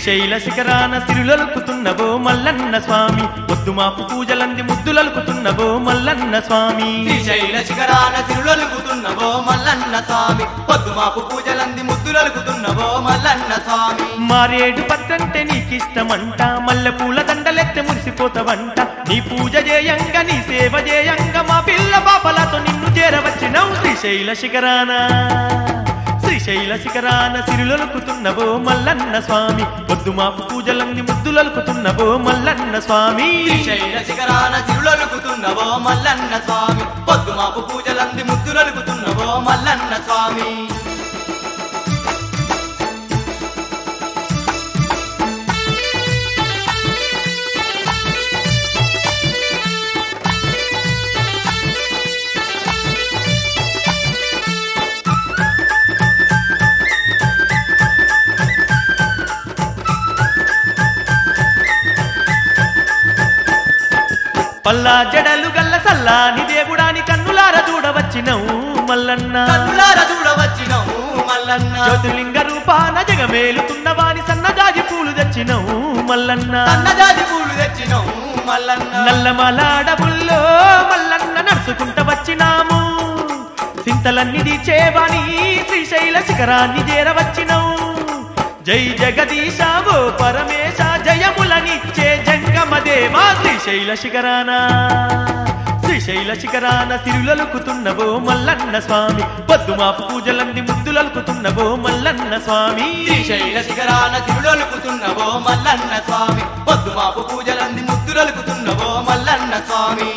శ్రీశైల శిఖరాన సిరులొలుకుతున్నవో మల్లన్న స్వామి పొద్దు మాపు పూజలంది ముద్దులలుకుతున్నవో మల్లన్న స్వామి శ్రీశైల శిఖరాన తిరులొలుకుతున్నవో మల్లన్న స్వామి పొద్దుమాపు పూజలంది ముద్దులొలుకుతున్నవో మల్లన్న స్వామి మారేడు పత్రంటే నీకిష్టమంట మల్లె పూల దండలెత్తే మురిసిపోతావంట నీ పూజ చేయంగా నీ సేవ చేయంగా మా పిల్ల పాపలతో నిన్ను చేరవచ్చినవు శ్రీశైల శిఖరాన శ్రీశైల శిఖరాన సిరులొలుకుతున్నవో మల్లన్న స్వామి పొద్దు మాపు పూజలంది ముద్దులలుకుతున్నవో మల్లన్న స్వామి శ్రీశైల శిఖరాన తిరులొలుకుతున్నవో మల్లన్న స్వామి పొద్దుమాపు పూజలంది ముద్దులొలుకుతున్నవో మల్లన్న స్వామి పల్లా జడలు గల్ల సల్లాని దేవుడాని కన్నులార చూడవచ్చినవు మల్లన్న కన్నులార చూడవచ్చినవు మల్లన్న జ్యోతిలింగ రూపాన జగమేలుతున్నవాని సన్నజాజి పూలు తెచ్చినవు మల్లన్న సన్నజాజి పూలు తెచ్చినవు మల్లన్న నల్లమలాడబుల్లో మల్లన్న నడుచుకుంట వచ్చినాము సింతలన్నీ తీర్చేవాని శ్రీశైల శిఖరాన్ని చేరవచ్చినవు జై జగదీశ ఓ పరమేశ జయములనిచ్చే జంగమ దేవా శ్రీశైల శిఖరాన శ్రీశైల శిఖరాన సిరులలుకుతున్నవో మల్లన్న స్వామి పొద్దుమాపు పూజలంది ముద్దులలుకుతున్నవో మల్లన్న స్వామి శ్రీశైల శిఖరాన తిరులొలుకుతున్నవో మల్లన్న స్వామి పొద్దుమాపు పూజలంది ముద్దులొలుకుతున్నవో మల్లన్న స్వామి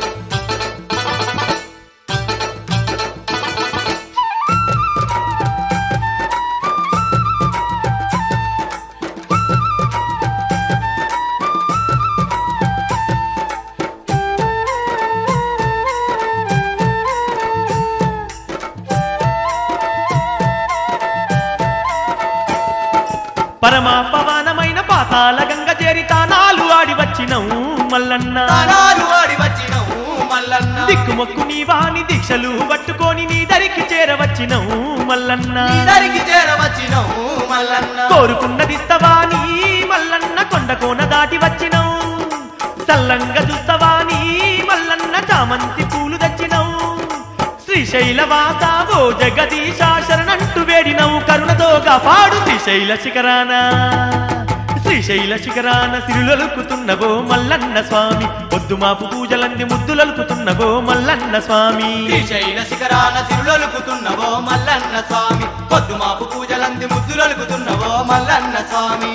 పరమా పవనమైన పాతాల గంగ చేరి తానాలు ఆడి వచ్చినవు మల్లన్న తానాలు ఆడి వచ్చినవు మల్లన్న దిక్కుమొక్కు నీ వాణి దీక్షలు పట్టుకొని నీ దరికి చేరవచ్చినవు మల్లన్న దరికి చేరవచ్చినవు మల్లన్న కోరుకున్నదిస్తవాని మల్లన్న కొండ కోన దాటి వచ్చినవు సల్లంగా చూస్తవాని మల్లన్న చామంతి పూలు తెచ్చినవు శ్రీశైల వాస ఓ జగదీశ శరణంటూ వేడినవు కరుణతో కాపాడు శ్రీశైల శిఖరాన శ్రీశైల శిఖరాన సిరులొలుకుతున్నవో మల్లన్న స్వామి పొద్దు మాపు పూజలంది ముద్దులొలుకుతున్నవో మల్లన్న స్వామి శ్రీశైల శిఖరాన సిరులొలుకుతున్నవో మల్లన్న స్వామి పొద్దుమాపు పూజలంది ముద్దులొలుకుతున్నవో మల్లన్న స్వామి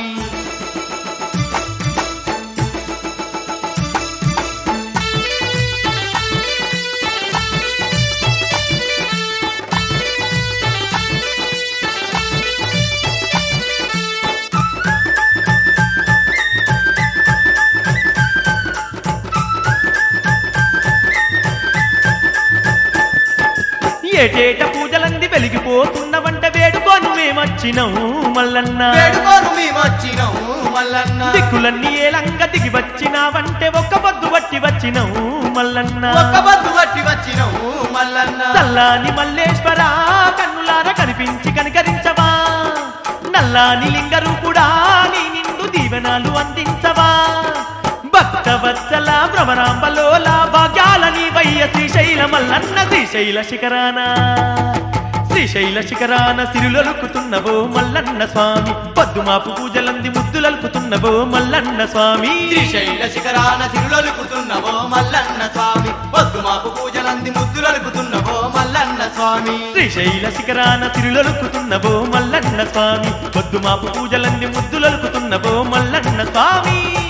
ఏటేట పూజలంది వెలిగిపోతున్నవంట వేడుకోను మేమొచ్చినవు మల్లన్న వేడుకోను మేమొచ్చినవు మల్లన్న దిక్కులన్నీ ఏలంగా దిగి వచ్చినావంటే ఒక్క పొద్దు పట్టి వచ్చినవు మల్లన్న ఒక్క బద్దు పట్టి వచ్చినవు మల్లన్న చల్లాని మల్లేశ్వర కన్నులార కనిపించి కనికరించవా నల్లాని లింగరు కూడా నీ నిండు దీవెనాలు అందించవా భక్తవత్సల భ్రమరాంబలోల భాగ్యాలని వయ్య శ్రీశైల మల్లన్న శ్రీశైల శిఖరాన శ్రీశైల శిఖరాన సిరులొలుకుతున్నవో మల్లన్న స్వామి పద్దుమాపు పూజలంది ముద్దులలుకుతున్నవో మల్లన్న స్వామి శ్రీశైల శిఖరాన సిరులొలుకుతున్నవో మల్లన్న స్వామి పొద్దుమాపు పూజలంది ముద్దులొలుకుతున్నవో మల్లన్న స్వామి శ్రీశైల శిఖరాన సిరులొలుకుతున్నవో మల్లన్న స్వామి పొద్దుమాపు పూజలన్నీ ముద్దులొలుకుతున్నవో మల్లన్న స్వామి